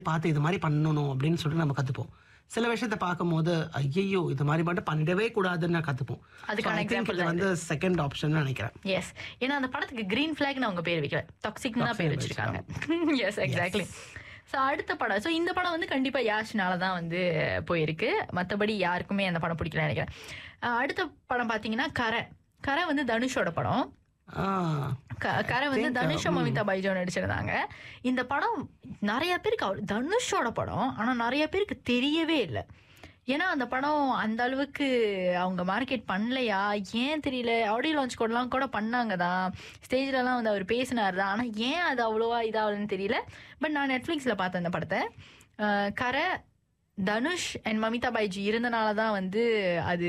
பார்த்து இது மாதிரி பண்ணணும் அப்படின்னு சொல்லிட்டு நம்ம கத்துப்போம் சில விஷயத்த பார்க்கும்போது ஐயையோ இது மாதிரி மட்டும் பண்ணிடவே கூடாதுன்னு நான் கத்துப்போம் அதுக்கான So, I think example இது வந்து செகண்ட் ஆப்ஷன் நினைக்கிறேன் எஸ் ஏன்னா அந்த படத்துக்கு கிரீன் ஃபிளாக்னு அவங்க பேர் வைக்கல டாக்ஸிக்னு தான் பேர் வச்சிருக்காங்க எஸ் எக்ஸாக்ட்லி ஸோ அடுத்த படம் ஸோ இந்த படம் வந்து கண்டிப்பாக யாஷ்னால தான் வந்து போயிருக்கு மற்றபடி யாருக்குமே அந்த படம் பிடிக்கல நினைக்கிறேன் அஹ் அடுத்த படம் பார்த்தீங்கன்னா கரை கரை வந்து தனுஷோட படம் ஆஹ் க- கரை வந்து think, தனுஷும் மமிதா பைஜோ நடிச்சிருந்தாங்க இந்த படம் நிறைய பேருக்கு அவர் தனுஷோட படம் ஆனா நிறைய பேருக்கு தெரியவே இல்லை ஏன்னா அந்த படம் அந்த அளவுக்கு அவங்க மார்க்கெட் பண்ணலையா ஏன் தெரியல ஆடியோ லான்ச் கூடலாம் கூட பண்ணாங்க தான் ஸ்டேஜ்லலாம் வந்து அவர் பேசினார் தான் ஆனால் ஏன் அது அவ்வளோவா இதாகலன்னு தெரியல பட் நான் நெட்ஃப்ளிக்ஸில் பார்த்தேன் அந்த படத்தை அஹ் கரை தனுஷ் அண்ட் மமிதா பைஜி இருந்தனால தான் வந்து அது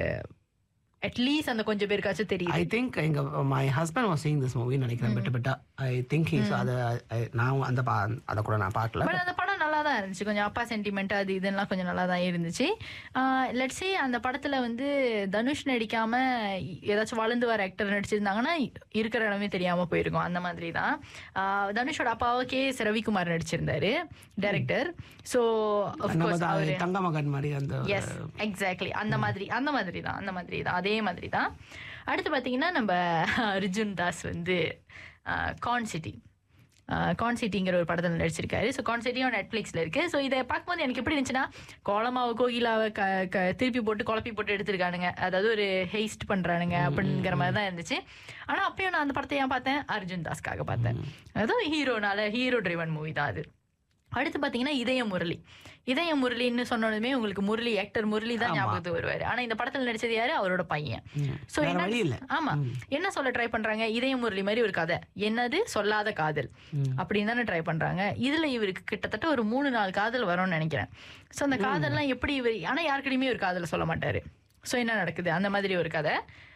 அட்லீஸ்ட் அந்த கொஞ்சம் பேருக்காச்சும் தெரியுது ஐ திங்க் எங்க my husband was seeing this movie நினைக்கிறேன் பெட்டு பெட்டா ஐ திங்க் ஹீஸ் அதை I- நான் அந்த பா- அதை கூட நான் பார்க்கல பட் அந்த படம் நல்லா தான் இருந்துச்சு கொஞ்சம் அப்பா சென்டிமெண்ட் அது இதெல்லாம் கொஞ்சம் நல்லா தான் இருந்துச்சு லெட்ஸே அந்த படத்துல வந்து தனுஷ் நடிக்காம ஏதாச்சும் வளர்ந்து வர ஆக்டர் நடிச்சிருந்தாங்கன்னா இருக்கிற இடமே தெரியாம போயிருக்கும் அந்த மாதிரி தான் ஆஹ் தனுஷோட அப்பாவை கே எஸ் ரவிக்குமார் நடிச்சிருந்தாரு டைரக்டர் ஸோ நம்ம அஃப்கோர்ஸ் தான் அவரு தங்க மகன் மாதிரி அந்த எஸ் எக்ஸாக்ட்லி அந்த மாதிரி அந்த மாதிரி தான் அந்த மாதிரி தான் அதே மாதிரி தான் அடுத்து பார்த்தீங்கன்னா நம்ம அர்ஜுன் தாஸ் வந்து கான் சிட்டி கான் சிட்டிங்கிற ஒரு படத்தில் நடிச்சிருக்காரு ஸோ கான் சிட்டியும் நெட்ஃப்ளிக்ஸில் இருக்கு ஸோ இதை பார்க்கும்போது எனக்கு எப்படி இருந்துச்சுன்னா கோலமாவை கோகிலாவை க க திருப்பி போட்டு குழப்பி போட்டு எடுத்திருக்கானுங்க அதாவது ஒரு ஹெய்ஸ்ட் பண்ணுறானுங்க அப்படிங்கிற மாதிரி தான் இருந்துச்சு ஆனால் அப்பயும் நான் அந்த படத்தை ஏன் பார்த்தேன் அர்ஜுன் தாஸ்க்காக பார்த்தேன் அதுவும் ஹீரோனால ஹீரோ ட்ரிவன் மூவி தான் அது அடுத்து பார்த்தீங்கன்னா இதய முரளி இதய முரளின்னு சொன்னதுமே உங்களுக்கு முரளி ஆக்டர் முரளி தான் ஞாபகத்துக்கு வருவாரு ஆனா இந்த படத்துல நடிச்சது யாரு அவரோட பையன் சோ வேற என்ன வழி இல்ல. ஆமா என்ன சொல்ல ட்ரை பண்றாங்க இதய முரளி மாதிரி ஒரு கதை என்னது சொல்லாத காதல் அப்படின்னு தானே ட்ரை பண்றாங்க இதுல இவருக்கு கிட்டத்தட்ட ஒரு மூணு நாலு காதல் வரும்னு நினைக்கிறேன் சோ அந்த காதல்லாம் எப்படி இவர் ஆனா யாருக்கிட்டையுமே ஒரு காதலை சொல்ல மாட்டாரு சோ என்ன நடக்குது அந்த மாதிரி ஒரு கதை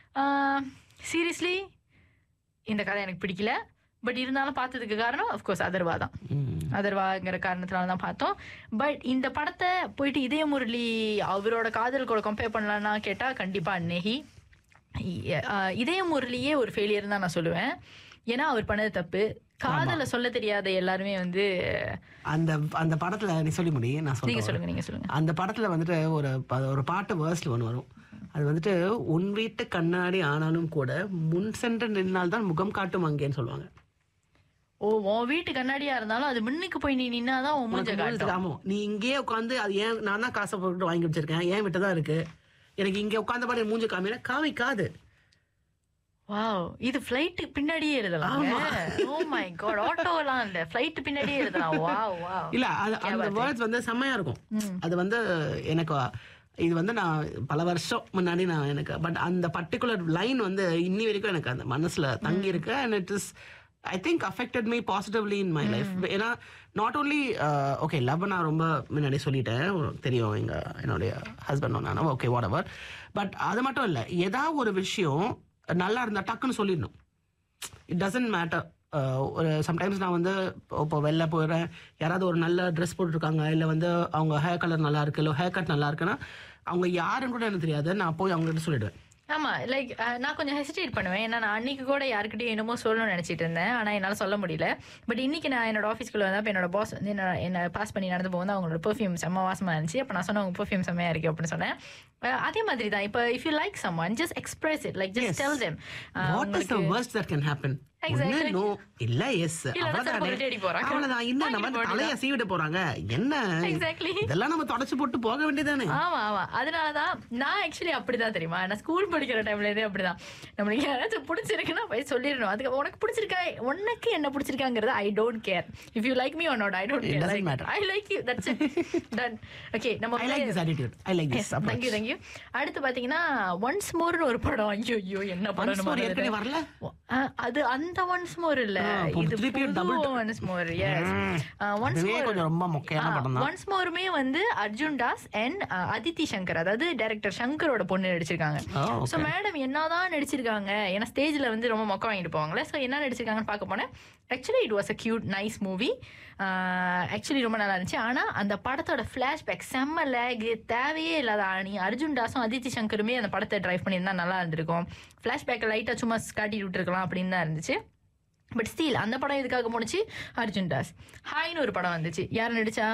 சீரியஸ்லி இந்த கதை எனக்கு பிடிக்கல பட் இருந்தாலும் பார்த்ததுக்கு காரணம் அஃப்கோர்ஸ் அதர்வா தான் ம். அதர்வாங்கிற காரணத்தினால தான் பார்த்தோம் பட் இந்த படத்தை போயிட்டு இதய முரளி அவரோட காதல் கூட கம்பேர் பண்ணலான்னா கேட்டா கண்டிப்பா நெஹி இதய முரளியே ஒரு ஃபெயிலியர் தான் நான் சொல்லுவேன் ஏன்னா அவர் பண்ணது தப்பு காதலை சொல்ல தெரியாத எல்லாருமே வந்து அந்த அந்த படத்துல நீ சொல்லி முடி நான் நீங்க சொல்றேன் சொல்லுங்க நீங்க சொல்லுங்க அந்த படத்துல வந்துட்டு ஒரு ப- ஒரு பாட்டு வேர்ஸ்ல ஒன்று வரும் அது வந்துட்டு உன் வீட்டு கண்ணாடி ஆனாலும் கூட முன் சென்று நின்றால்தான் முகம் காட்டும் அங்கேன்னு சொல்லுவாங்க ஓ உன் வீட்டு கண்ணாடியா இருந்தாலும் அது முன்னுக்கு போய் நீ நின்னாதான் உன் மூஞ்ச உனக்கு காட்டும் மூஞ்சி- ஆமா நீ இங்கேயே உட்காந்து அது ஏன் நான் தான் காசை போட்டு வாங்கி வச்சிருக்கேன் ஏன் விட்டு தான் இருக்கு எனக்கு இங்க உட்காந்த பாரு மூஞ்சி காமினா காமிக்காது வாவ் இது ஃப்ளைட் பின்னாடியே எழுதலாம் ஓ மை காட் ஆட்டோலாம் இல்ல ஃப்ளைட் பின்னாடியே எழுதலாம் வாவ் வாவ் இல்ல அது அந்த வேர்ட்ஸ் வந்து செம்மையா இருக்கும் அது வந்து எனக்கு இது வந்து நான் பல வருஷம் முன்னாடி நான் எனக்கு பட் அந்த பர்டிகுலர் லைன் வந்து இன்னி வரைக்கும் எனக்கு அந்த மனசுல தங்கி இருக்கு and it is I think affected me positively in my life ஏன்னா நாட் ஓன்லி ஓகே லவ் நான் ரொம்ப முன்னாடி சொல்லிட்டேன் உனக்கு தெரியும் எங்க என்னுடைய ஹஸ்பண்ட் நான் ஓகே வாட் எவர் பட் அது மட்டும் இல்லை ஏதாவது ஒரு விஷயம் நல்லா இருந்தா டக்குன்னு சொல்லிடணும் இட் டசன்ட் மேட்டர் ஒரு சம்டைம்ஸ் நான் வந்து இப்போ- இப்போ வெளில போயிடுறேன் யாராவது ஒரு நல்ல ட்ரெஸ் போட்டிருக்காங்க இல்லை வந்து அவங்க ஹேர் கலர் நல்லா இருக்கு இல்லை ஹேர் கட் நல்லா இருக்குன்னா அவங்க யாருன்னு கூட எனக்கு தெரியாது நான் போய் அவங்ககிட்ட சொல்லிடுவேன் ஆமா லைக் நான் கொஞ்சம் ஹெசிடேட் பண்ணுவேன் ஏன்னா நான் அன்னைக்கு கூட யாருக்கிட்டையும் என்னமோ சொல்லணும்னு நினைச்சிட்டு இருந்தேன் ஆனா என்னால சொல்ல முடியல பட் இன்னைக்கு நான் என்னோட ஆஃபீஸ்க்குள்ள வந்தப்ப என்னோட பாஸ் வந்து என்ன என்ன பாஸ் பண்ணி நடந்து போகும்போது அவங்களோட பெர்ஃப்யூம் செம்ம வாசமா இருந்துச்சு அப்ப நான் சொன்னேன் உங்க பெர்ஃப்யூம் செம்மையா இருக்கு அப்படின்னு சொன்னேன் அஹ் அதே மாதிரி தான் இப்போ if you like some one just express it like just tell them what is the worst that can happen Exactly. ஒண்ணு no இல்ல எஸ் இல்லைன்னா செருப்பு கழட்டி அடி போறாங்க. அவ்வளவுதான் இல்ல நம்ம வாங்கிட்டு போக தலைய சீவிட போறாங்க என்ன Exactly. இதெல்லாம் நம்ம தொடச்சு போட்டு போக வேண்டியதானே ஆமா ஆமா அதனாலதான் நான் ஆக்சுவலி அப்படிதான் தெரியுமா நான் ஸ்கூல் படிக்கிற டைம்ல இருந்தே அப்படிதான் நம்மளுக்கு யாராச்சும் பிடிச்சிருக்குன்னா போய் சொல்லிடணும் அதுக்கு உனக்கு பிடிச்சிருக்கா உனக்கு என்ன பிடிச்சிருக்காங்கிறது I don't care if you like me or not I don't It doesn't care matter. I like you that's it done okay நம்ம I like this attitude I like this thank you thank you அடுத்து பாத்தீங்கன்னா once மோர்னு ஒரு படம் ஐயோ ஐயோ என்ன Once more படம் ஏற்கனவே வரல? அது அந்த ஒன்ஸ் மோர் இல்ல ஆ, இது திருப்பி புது double to- once more yes once அதுவே மோர் கொஞ்சம் ரொம்ப மொக்கையான படம் தான் ஒன்ஸ் மோருமே வந்து அர்ஜுன் தாஸ் அண்ட் அதித்தி சங்கர் அதாவது டைரக்டர் சங்கரோட பொண்ணு நடிச்சிருக்காங்க Oh, okay. ஸோ மேடம் என்னதான் நடிச்சிருக்காங்க ஏன்னா ஸ்டேஜ்ல வந்து ரொம்ப மொக்க வாங்கிட்டு போவாங்களே ஸோ என்ன நடிச்சிருக்காங்கன்னு பார்க்க போனேன் actually it was a cute nice movie actually ரொம்ப நல்லா இருந்துச்சு ஆனா அந்த படத்தோட ஃபிளாஷ்பேக் செம்ம லேக் தேவையே இல்லாத ஆணி அர்ஜுன் தாஸும் அதித்தி சங்கருமே அந்த படத்தை டிரைவ் பண்ணியிருந்தா நல்லா இருந்திருக்கும் ஃபிளாஷ்பேக்கை லைட்டாக சும்மா காட்டி விட்டுருக்கலாம் அப்படின்னு தான் இருந்துச்சு பட் ஸ்டீல் அந்த படம் எதுக்காக போணுச்சு அர்ஜுன் தாஸ் ஹாய்னு ஒரு படம் வந்துச்சு யார் நடிச்சா